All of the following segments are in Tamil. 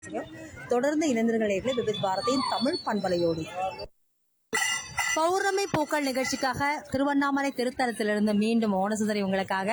தொடர்ந்து இணைந்திருங்களே விவித் பாரதியின் தமிழ் பண்பலையோடு பௌர்ணமி பூக்கள் நிகழ்ச்சிக்காக திருவண்ணாமலை திருத்தலத்திலிருந்து மீண்டும் ஓனசுந்தரி உங்களுக்காக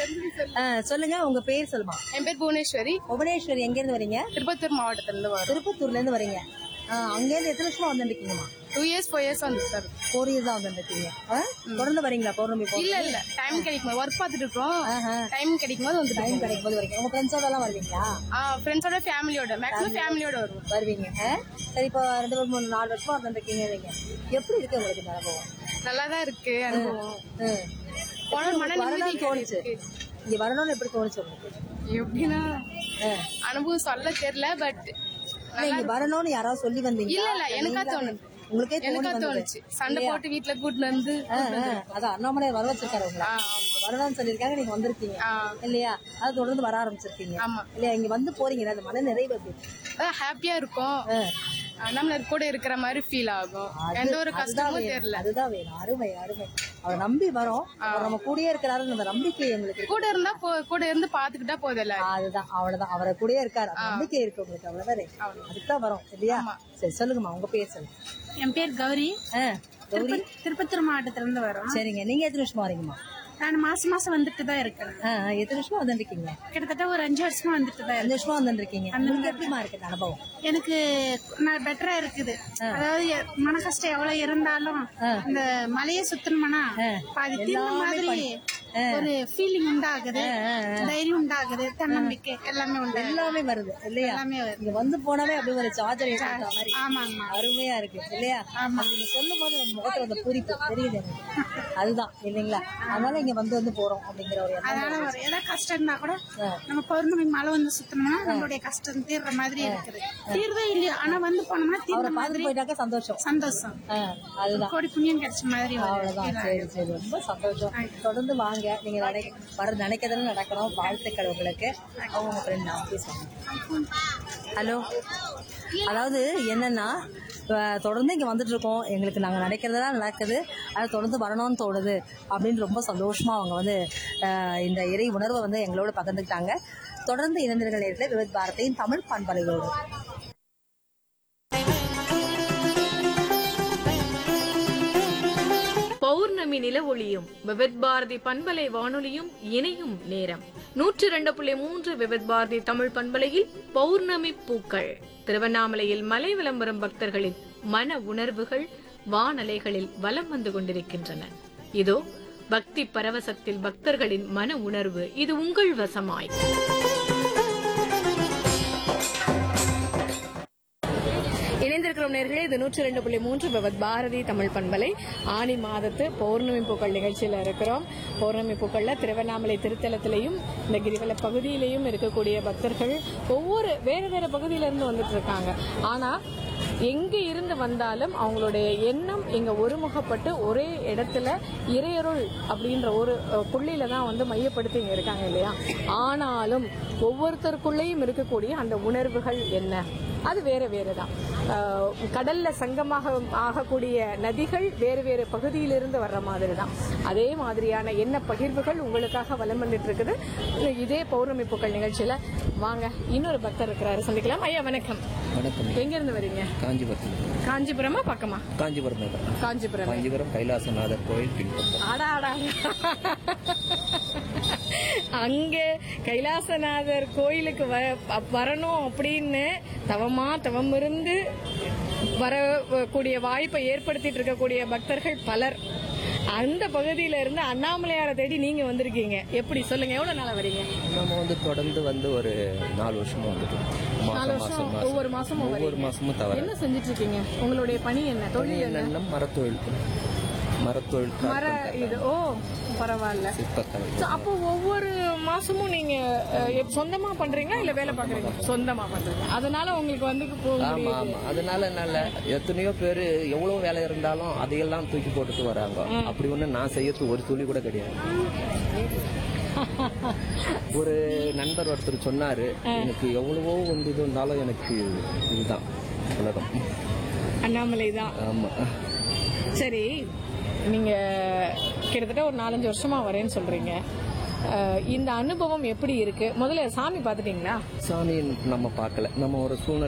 அஹ், சொல்லுங்க உங்க பேர் சொல்லுமா என் பேர் புவனேஸ்வரி புவனேஸ்வரி எங்க இருந்து வரீங்க திருப்பத்தூர் மாவட்டத்துல இருந்து வரும் திருப்பத்தூர்ல இருந்து வரீங்க அஹ், அங்கேருந்து எத்தனை வருஷமா வந்துருக்கீங்கம்மா டூ இயர்ஸ் ஃபோர் இயர்ஸ் வந்து சார் ஃபோர் இயர்ஸ் தான் வந்துருக்கீங்க தொடர்ந்து வரீங்களா பௌர்ணமி பூ இல்ல இல்ல டைம் கிடைக்கும் போது ஒர்க் பார்த்துட்டு இருக்கோம் ஆஹா. டைம் கிடைக்கும் போது வந்துட்டு டைம் கிடைக்கும் போது வரீங்க உங்க ஃப்ரெண்ட்ஸோட எல்லாம் வருவீங்களா ஃப்ரெண்ட்ஸோட ஃபேமிலியோட மேக்ஸிமம் ஃபேமிலியோட வருவோம் வருவீங்க அஹ்? சரி இப்போ ரெண்டு மூணு மூணு நாலு வருஷமா வந்துருக்கீங்க நீங்க எப்படி இருக்கு உங்களுக்கு இந்த அனுபவம் நல்லா தான் இருக்கு அனுபவம் ம். போன மன நிம்மதி வரணும்னு தோணுச்சு இருக்கு. இங்க வரணும்னு எப்படி தோணுச்சு உங்களுக்கு எப்படின்னா அஹ். அனுபவம் சொல்ல தெரியல பட் இல்ல, இங்க வரணும்னு யாராவது சொல்லி வந்தீங்க இல்ல இல்ல எனக்கா தோணுது உங்களுக்கே தோணி எனக்கா வந்தது தோணுச்சு சண்டை போட்டு வீட்டுல கூட்டிட்டு வந்து அஹ், அஹ். அதான் அண்ணாமலை வர வச்சிருக்காரு உங்களை ஆ, ஆமா. வரணும்னு சொல்லியிருக்காங்க நீங்க வந்திருக்கீங்க ஆ, இல்லையா அது தொடர்ந்து வர ஆரம்பிச்சிருக்கீங்க ஆமா இல்லையா இங்க வந்து போறீங்க அந்த மன நிறைவு எப்படி இருக்கு? அதான் ஹாப்பியா இருக்கும் அஹ். நம்மள கூட இருக்கிற மாதிரி ஃபீல் ஆகும் எந்த ஒரு அதுதான் கஷ்டமும் வேணும். தெரியல அதுதான் வேணும் அருமை அருமை அவரை நம்பி வரோம் அவர் நம்ம கூடயே இருக்கிறாரு அந்த நம்பிக்கை எங்களுக்கு இருக்கு. கூட இருந்தா போ- கூட இருந்து பாத்துக்கிட்டா போதில்ல அதுதான் அவ்வளவுதான் அவரை கூடயே இருக்காரு அந்த நம்பிக்கை இருக்கு உங்களுக்கு அவ்வளவுதான் அதுதான் வரும் இல்லையா சரி சொல்லுங்கம்மா உங்க பேர் சொல்லுங்க என் பேர் கௌரி ஆ, கௌரி திருப்பத்தூர் மாவட்டத்துல இருந்து வரோம் சரிங்க நீங்க எத்தனை வருஷமா வரீங்கம்மா நான் மாசம் மாசம் வந்துட்டு தான் இருக்கிறேன் ஆ, ஆ, எத்தனை வருஷமா வந்துருக்கீங்க கிட்டத்தட்ட ஒரு அஞ்சு வருஷமா வந்துட்டு தான் இருக்கேன் அஞ்சு வருஷமா வந்துருக்கீங்க உங்களுக்கு எப்படிமா இருக்கு இந்த அனுபவம் எனக்கு நான் பெட்டரா இருக்குது அதாவது எ- மன கஷ்டம் எவ்வளவு இருந்தாலும் இந்த மலையை சுத்தணும்னா பாதி தீர்ந்த மாதிரி ஒரு ஃபீலிங் உண்டாகுது தைரியம் உண்டாகுது தன்னம்பிக்கை எல்லாமே உண்டு எல்லாமே வருது இல்லையா எல்லாமே வருது இங்க வந்து போனாவே அப்படி ஒரு சார்ஜர் மாதிரி ஆமாங்கம்மா அருமையா இருக்கு இல்லையா அது நீங்க சொல்லும் போது நம்ம முகத்துல வந்து பூரிப்பு தெரியுது எனக்கு அதுதான் இல்லைங்களா அதனால இங்க வந்து வந்து போறோம் அப்படிங்கிற ஒரு எண்ணம் அதனால ஒரு ஏதாவது கஷ்டம் இருந்தா கூட நம்ம பௌர்ணமி மலை வந்து சுத்தணும்னா நம்மளுடைய கஷ்டம் தீர்ற மாதிரி இருக்குது தீர்வே இல்லையா ஆனா வந்து போனோம்னா அவரை தீர்ற பார்த்து மாதிரி போயிட்டாக்க சந்தோஷம் சந்தோஷம் ஆ, அதுதான் கோடி புண்ணியம் கிடைச்ச மாதிரி ஒரு அவ்வளவுதான் feel சரி ஆகுது. சரி ரொம்ப சந்தோஷம் தொடர்ந்து வாங்க நீங்க நடை வர நினைக்கிறதும் நடக்கணும் வாழ்த்துக்கள் உங்களுக்கு அவங்க உங்க ஃப்ரெண்ட் நான் பேசுவாங்க ஹலோ அதாவது என்னன்னா இப்ப தொடர்ந்து இங்க வந்துட்டு இருக்கோம் எங்களுக்கு நாங்க நினைக்கிறதெல்லாம் நடக்குது அது தொடர்ந்து வரணும்னு தோணுது அப்படின்னு ரொம்ப சந்தோஷமா அவங்க வந்து அஹ், இந்த இறை உணர்வை வந்து எங்களோட பகிர்ந்துக்கிட்டாங்க தொடர்ந்து இணைந்திருக்கிற நேரத்தில் விவித் பாரதியின் தமிழ் பண்பலையோடு பௌர்ணமி நில ஒளியும் விவித் பாரதி பண்பலை வானொலியும் இணையும் நேரம் நூற்றி இரண்டு புள்ளி மூன்று விவித் பாரதி தமிழ் பண்பலையில் பௌர்ணமி பூக்கள் திருவண்ணாமலையில் மலை விளம்பரம் பக்தர்களின் மன உணர்வுகள் வானலைகளில் வலம் வந்து கொண்டிருக்கின்றன இதோ பக்தி பரவசத்தில் பக்தர்களின் மன உணர்வு இது உங்கள் வசமாய் இணைந்திருக்கிறோம் நேர்களே இது நூற்றி ரெண்டு புள்ளி மூன்று விவத் பாரதி தமிழ் பண்பலை ஆனி மாதத்து பௌர்ணமி பூக்கள் நிகழ்ச்சியில இருக்கிறோம் பௌர்ணமி பூக்கள்ல திருவண்ணாமலை திருத்தலத்திலையும் இந்த கிரிவல பகுதியிலையும் இருக்கக்கூடிய பக்தர்கள் ஒவ்வொரு வேற வேற பகுதியில இருந்து வந்துட்டு இருக்காங்க ஆனா எங்க இருந்து வந்தாலும் அவங்களுடைய எண்ணம் இங்க ஒருமுகப்பட்டு ஒரே இடத்துல இறையருள் அப்படின்ற ஒரு அஹ், புள்ளியில தான் வந்து மையப்படுத்தி இங்க இருக்காங்க இல்லையா ஆனாலும் ஒவ்வொருத்தருக்குள்ளேயும் இருக்கக்கூடிய அந்த உணர்வுகள் என்ன அது வேற வேற தான் ஆஹ் கடல்ல சங்கமாக ஆகக்கூடிய நதிகள் வேறு வேறு பகுதியிலிருந்து வர்ற மாதிரி தான் அதே மாதிரியான எண்ண பகிர்வுகள் உங்களுக்காக வலம் வந்துட்டு இருக்குது இதே பௌர்ணமி பூக்கள் நிகழ்ச்சியில வாங்க இன்னொரு பக்தர் இருக்கிறாரு சந்திக்கலாம் ஐயா வணக்கம் வணக்கம் எங்க இருந்து வரீங்க காஞ்சிபுரம் காஞ்சிபுரமா பக்கமா காஞ்சிபுரம் தான். காஞ்சிபுரம் காஞ்சிபுரம் கைலாசநாதர் கோயில் பின்பக்கம் ஆடா ஆடா அங்க கைலாசநாதர் கோயிலுக்கு வ- வரணும் அப்படின்னு தவமா தவம் இருந்து வரக்கூடிய வாய்ப்பை ஏற்படுத்திட்டு இருக்கக்கூடிய பக்தர்கள் பலர் அந்த பகுதியில இருந்து அண்ணாமலையாரை தேடி நீங்க வந்திருக்கீங்க எப்படி சொல்லுங்க எவ்வளவு நாளா வரீங்க நம்ம வந்து தொடர்ந்து வந்து ஒரு நாலு வருஷமா வந்துட்டு நாலு மாசம் வருஷம் மாசம் ஒவ்வொரு மாசமும் ஒவ்வொரு வரீங்க. மாசமும் தவிர என்ன செஞ்சுட்டு இருக்கீங்க உங்களுடைய பணி என்ன தொழில் என்ன என்னென்ன மரத்தொழில் மரத்தொழில் மர இது ஓ பரவாயில்ல சிற்பக்கலை So, அப்போ ஒவ்வொரு மாசமும் நீங்க அஹ், எப்- சொந்தமா பண்றீங்களா இல்ல வேலை பாக்குறீங்க சொந்தமா பண்றீங்க அதனால உங்களுக்கு வந்து போக ஆமா முடியுது ஆமா அதனால நல்ல எத்தனையோ பேர் எவ்வளவு வேலை இருந்தாலும் அதையெல்லாம் தூக்கி போட்டுட்டு வராங்க அப்படி ஒண்ணு நான் செய்யறது ஒரு துளி கூட கிடையாது ஒரு நண்பர் ஒருத்தர் சொன்னாரு எனக்கு எவ்வளவோ வந்து இது இருந்தாலும் எனக்கு இதுதான் உலகம் அண்ணாமலை தான் ஆமா சரி நீங்க கிட்டத்தட்ட ஒரு நாலஞ்சு வருஷமா வரேன்னு சொல்றீங்க அஹ், இந்த அனுபவம் எப்படி இருக்கு முதல்ல சாமி பாத்துட்டீங்களா சாமி நம்ம பார்க்கல நம்ம ஒரு சூழ்நிலை